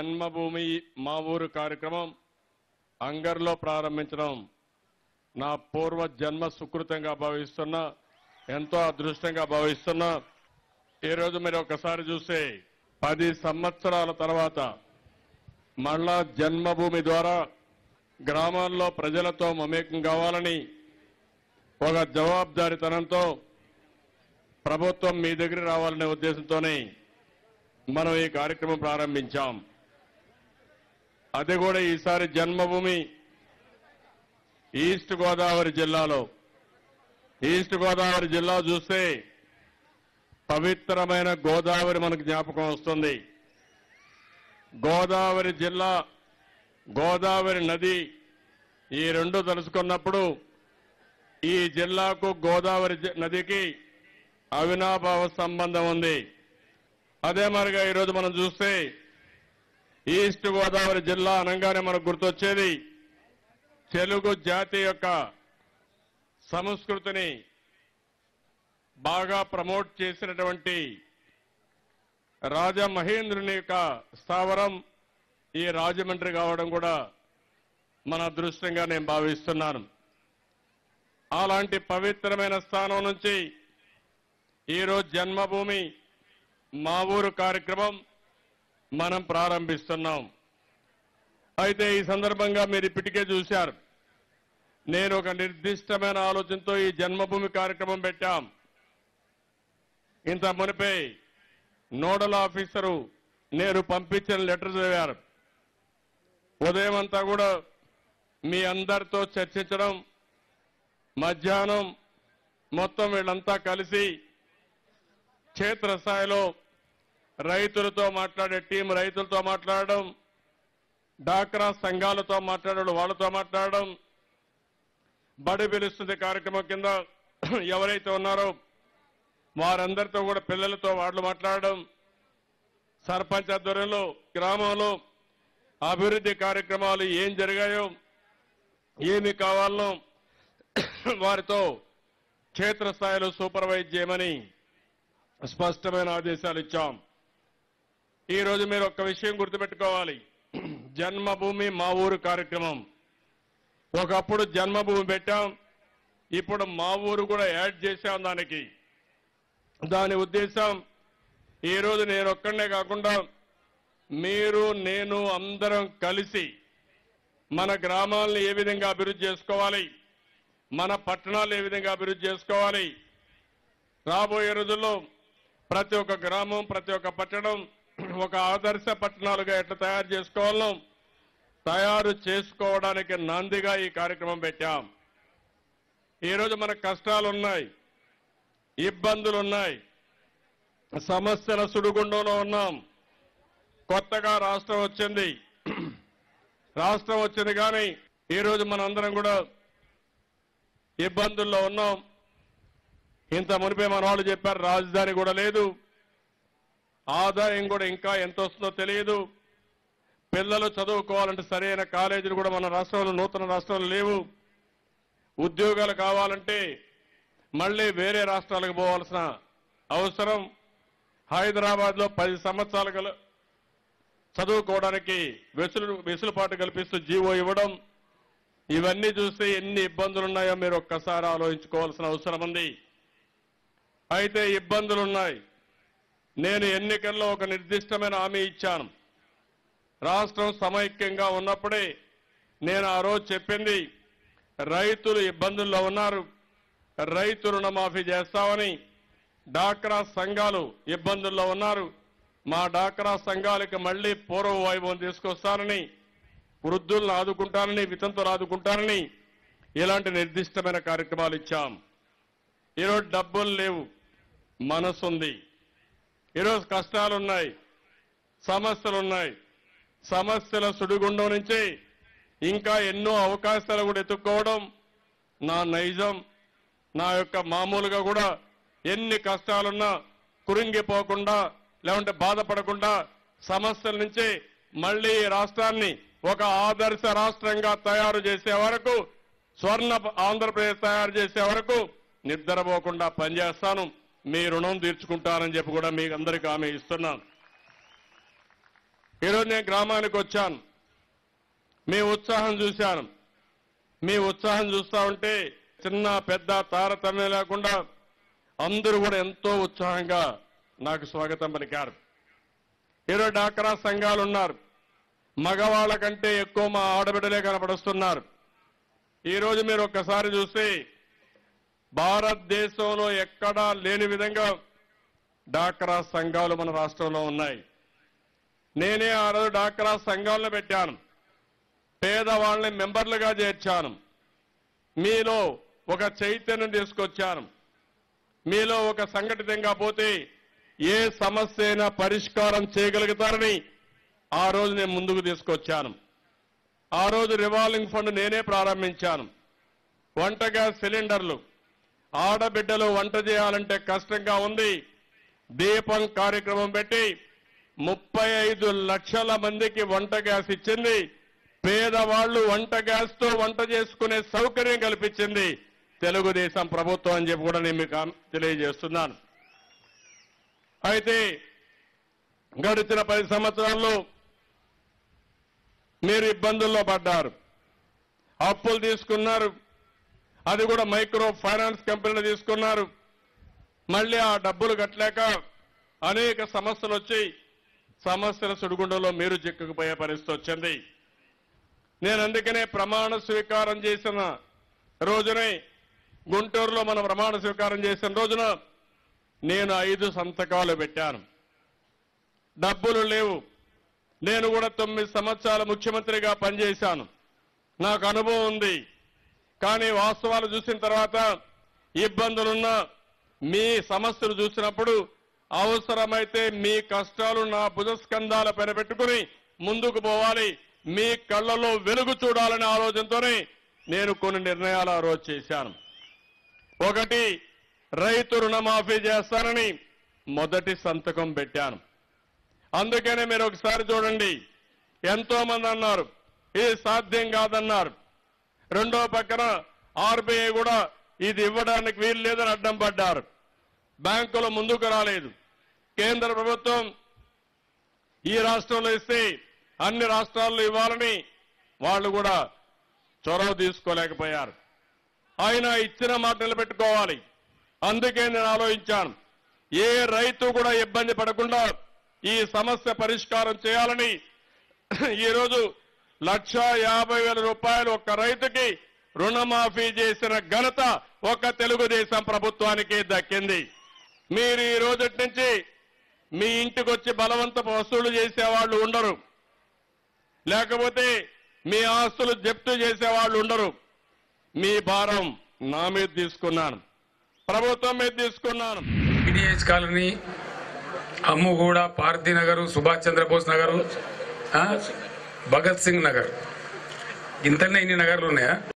జన్మభూమి మా ఊరు కార్యక్రమం అంగర్లో ప్రారంభించడం నా పూర్వ జన్మ సుకృతంగా భావిస్తున్నా ఎంతో అదృష్టంగా భావిస్తున్నా ఈరోజు మీరు ఒకసారి చూస్తే పది సంవత్సరాల తర్వాత మళ్ళా జన్మభూమి ద్వారా గ్రామాల్లో ప్రజలతో మమేకం కావాలని ఒక జవాబుదారీతనంతో ప్రభుత్వం మీ దగ్గర రావాలనే ఉద్దేశంతోనే మనం ఈ కార్యక్రమం ప్రారంభించాం అది కూడా ఈసారి జన్మభూమి ఈస్ట్ గోదావరి జిల్లాలో ఈస్ట్ గోదావరి జిల్లా చూస్తే పవిత్రమైన గోదావరి మనకు జ్ఞాపకం వస్తుంది గోదావరి జిల్లా గోదావరి నది ఈ రెండు తలుసుకున్నప్పుడు ఈ జిల్లాకు గోదావరి జి- నదికి అవినాభావ సంబంధం ఉంది అదే మరిగా ఈరోజు మనం చూస్తే ఈస్ట్ గోదావరి జిల్లా అనగానే మనకు గుర్తొచ్చేది తెలుగు జాతి యొక్క సంస్కృతిని బాగా ప్రమోట్ చేసినటువంటి రాజమహేంద్రుని యొక్క స్థావరం ఈ రాజమండ్రి కావడం కూడా మన అదృష్టంగా నేను భావిస్తున్నాను అలాంటి పవిత్రమైన స్థానం నుంచి ఈరోజు జన్మభూమి మా ఊరు కార్యక్రమం మనం ప్రారంభిస్తున్నాం అయితే ఈ సందర్భంగా మీరు ఇప్పటికే చూశారు నేను ఒక నిర్దిష్టమైన ఆలోచనతో ఈ జన్మభూమి కార్యక్రమం పెట్టాం ఇంత మునిపే నోడల్ ఆఫీసరు నేను పంపించిన లెటర్ చదివారు ఉదయం అంతా కూడా మీ అందరితో చర్చించడం మధ్యాహ్నం మొత్తం వీళ్ళంతా కలిసి క్షేత్రస్థాయిలో రైతులతో మాట్లాడే టీం రైతులతో మాట్లాడడం డాక్రా సంఘాలతో మాట్లాడడం వాళ్ళతో మాట్లాడడం బడి పిలుస్తుంది కార్యక్రమం కింద ఎవరైతే ఉన్నారో వారందరితో కూడా పిల్లలతో వాళ్ళు మాట్లాడడం సర్పంచ్ ఆధ్వర్యంలో గ్రామంలో అభివృద్ధి కార్యక్రమాలు ఏం జరిగాయో ఏమి కావాలనో వారితో క్షేత్రస్థాయిలో సూపర్వైజ్ చేయమని స్పష్టమైన ఆదేశాలు ఇచ్చాం ఈ రోజు మీరు ఒక్క విషయం గుర్తుపెట్టుకోవాలి జన్మభూమి మా ఊరు కార్యక్రమం ఒకప్పుడు జన్మభూమి పెట్టాం ఇప్పుడు మా ఊరు కూడా యాడ్ చేశాం దానికి దాని ఉద్దేశం ఈ రోజు నేను ఒక్కడనే కాకుండా మీరు నేను అందరం కలిసి మన గ్రామాలను ఏ విధంగా అభివృద్ధి చేసుకోవాలి మన పట్టణాలు ఏ విధంగా అభివృద్ధి చేసుకోవాలి రాబోయే రోజుల్లో ప్రతి ఒక్క గ్రామం ప్రతి ఒక్క పట్టణం ఒక ఆదర్శ పట్టణాలుగా ఎట్లా తయారు చేసుకోవాలో తయారు చేసుకోవడానికి నాందిగా ఈ కార్యక్రమం పెట్టాం ఈరోజు మన కష్టాలు ఉన్నాయి ఇబ్బందులు ఉన్నాయి సమస్యల సుడిగుండంలో ఉన్నాం కొత్తగా రాష్ట్రం వచ్చింది రాష్ట్రం వచ్చింది కానీ ఈరోజు మనందరం కూడా ఇబ్బందుల్లో ఉన్నాం ఇంత మునిపే మన వాళ్ళు చెప్పారు రాజధాని కూడా లేదు ఆదాయం కూడా ఇంకా ఎంత వస్తుందో తెలియదు పిల్లలు చదువుకోవాలంటే సరైన కాలేజీలు కూడా మన రాష్ట్రంలో నూతన రాష్ట్రంలో లేవు ఉద్యోగాలు కావాలంటే మళ్ళీ వేరే రాష్ట్రాలకు పోవాల్సిన అవసరం హైదరాబాద్ లో పది సంవత్సరాలు గల చదువుకోవడానికి వెసులు వెసులుబాటు కల్పిస్తూ జీవో ఇవ్వడం ఇవన్నీ చూస్తే ఎన్ని ఇబ్బందులు ఉన్నాయో మీరు ఒక్కసారి ఆలోచించుకోవాల్సిన అవసరం ఉంది అయితే ఇబ్బందులున్నాయి నేను ఎన్నికల్లో ఒక నిర్దిష్టమైన హామీ ఇచ్చాను రాష్ట్రం సమైక్యంగా ఉన్నప్పుడే నేను ఆ రోజు చెప్పింది రైతులు ఇబ్బందుల్లో ఉన్నారు రైతు రుణమాఫీ చేస్తామని డాక్రా సంఘాలు ఇబ్బందుల్లో ఉన్నారు మా డాక్రా సంఘాలకి మళ్లీ పూర్వ వైభవం తీసుకొస్తానని వృద్ధులను ఆదుకుంటానని వితంతులు ఆదుకుంటానని ఇలాంటి నిర్దిష్టమైన కార్యక్రమాలు ఇచ్చాం ఈరోజు డబ్బులు లేవు మనసుంది ఈరోజు కష్టాలున్నాయి సమస్యలున్నాయి సమస్యల సుడిగుండం నుంచి ఇంకా ఎన్నో అవకాశాలు కూడా ఎత్తుక్కోవడం నా నైజం నా యొక్క మామూలుగా కూడా ఎన్ని కష్టాలున్నా కురింగిపోకుండా లేకుంటే బాధపడకుండా సమస్యల నుంచి మళ్ళీ ఈ రాష్ట్రాన్ని ఒక ఆదర్శ రాష్ట్రంగా తయారు చేసే వరకు స్వర్ణ ఆంధ్రప్రదేశ్ తయారు చేసే వరకు నిద్రపోకుండా పనిచేస్తాను మీ రుణం తీర్చుకుంటానని చెప్పి కూడా మీకు అందరికీ హామీ ఇస్తున్నాను ఈరోజు నేను గ్రామానికి వచ్చాను మీ ఉత్సాహం చూశాను మీ ఉత్సాహం చూస్తా ఉంటే చిన్న పెద్ద తారతమ్యం లేకుండా అందరూ కూడా ఎంతో ఉత్సాహంగా నాకు స్వాగతం పలికారు ఈరోజు డాక్రా సంఘాలు ఉన్నారు మగవాళ్ళ కంటే ఎక్కువ మా ఆడబిడ్డలే కనపడుస్తున్నారు ఈరోజు మీరు ఒక్కసారి చూస్తే భారతదేశంలో ఎక్కడా లేని విధంగా డాక్రా సంఘాలు మన రాష్ట్రంలో ఉన్నాయి నేనే ఆ రోజు డాక్రా సంఘాలను పెట్టాను పేదవాళ్ళని మెంబర్లుగా చేర్చాను మీలో ఒక చైతన్యం తీసుకొచ్చాను మీలో ఒక సంఘటితంగా పోతే ఏ సమస్య అయినా పరిష్కారం చేయగలుగుతారని ఆ రోజు నేను ముందుకు తీసుకొచ్చాను ఆ రోజు రివాల్వింగ్ ఫండ్ నేనే ప్రారంభించాను వంట గ్యాస్ సిలిండర్లు ఆడబిడ్డలు వంట చేయాలంటే కష్టంగా ఉంది దీపం కార్యక్రమం పెట్టి ముప్పై ఐదు లక్షల మందికి వంట గ్యాస్ ఇచ్చింది పేదవాళ్లు వంట గ్యాస్ తో వంట చేసుకునే సౌకర్యం కల్పించింది తెలుగుదేశం ప్రభుత్వం అని చెప్పి కూడా నేను మీకు ఆన్- తెలియజేస్తున్నాను అయితే గడిచిన పది సంవత్సరాల్లో మీరు ఇబ్బందుల్లో పడ్డారు అప్పులు తీసుకున్నారు అది కూడా మైక్రో ఫైనాన్స్ కంపెనీలు తీసుకున్నారు మళ్ళీ ఆ డబ్బులు కట్టలేక అనేక సమస్యలు వచ్చి సమస్యల సుడిగుండంలో మీరు చిక్కుకుపోయే పరిస్థితి వచ్చింది నేను అందుకనే ప్రమాణ స్వీకారం చేసిన రోజునే గుంటూరులో మనం ప్రమాణ స్వీకారం చేసిన రోజున నేను ఐదు సంతకాలు పెట్టాను డబ్బులు లేవు నేను కూడా తొమ్మిది సంవత్సరాల ముఖ్యమంత్రిగా పనిచేశాను నాకు అనుభవం ఉంది కానీ వాస్తవాలు చూసిన తర్వాత ఇబ్బందులున్నా మీ సమస్యలు చూసినప్పుడు అవసరమైతే మీ కష్టాలు నా భుజస్కంధాల పైన పెట్టుకుని ముందుకు పోవాలి మీ కళ్ళలో వెలుగు చూడాలనే ఆలోచనతోనే నేను కొన్ని నిర్ణయాలు ఆ రోజు చేశాను ఒకటి రైతు రుణమాఫీ చేస్తానని మొదటి సంతకం పెట్టాను అందుకనే మీరు ఒకసారి చూడండి ఎంతో మంది అన్నారు ఇది సాధ్యం కాదన్నారు రెండో పక్కన ఆర్బీఐ కూడా ఇది ఇవ్వడానికి వీలు లేదని అడ్డం పడ్డారు బ్యాంకులు ముందుకు రాలేదు కేంద్ర ప్రభుత్వం ఈ రాష్ట్రంలో ఇస్తే అన్ని రాష్ట్రాల్లో ఇవ్వాలని వాళ్ళు కూడా చొరవ తీసుకోలేకపోయారు ఆయన ఇచ్చిన మాట నిలబెట్టుకోవాలి అందుకే నేను ఆలోచించాను ఏ రైతు కూడా ఇబ్బంది పడకుండా ఈ సమస్య పరిష్కారం చేయాలని ఈరోజు లక్ష యాభై వేల రూపాయలు ఒక్క రైతుకి రుణమాఫీ చేసిన ఘనత ఒక్క తెలుగుదేశం ప్రభుత్వానికి దక్కింది మీరు ఈ రోజటి నుంచి మీ ఇంటికి వచ్చి బలవంతపు వసూలు చేసేవాళ్ళు ఉండరు లేకపోతే మీ ఆస్తులు జప్తు చేసేవాళ్ళు ఉండరు మీ భారం నా మీద తీసుకున్నాను ప్రభుత్వం మీద తీసుకున్నాను పిడిహెచ్ కాలనీ అమ్ముగూడ పార్థీ నగర్ సుభాష్ చంద్రబోస్ నగర్ భగత్ సింగ్ నగర్ ఇంతనే ఇన్ని నగర్లు ఉన్నాయా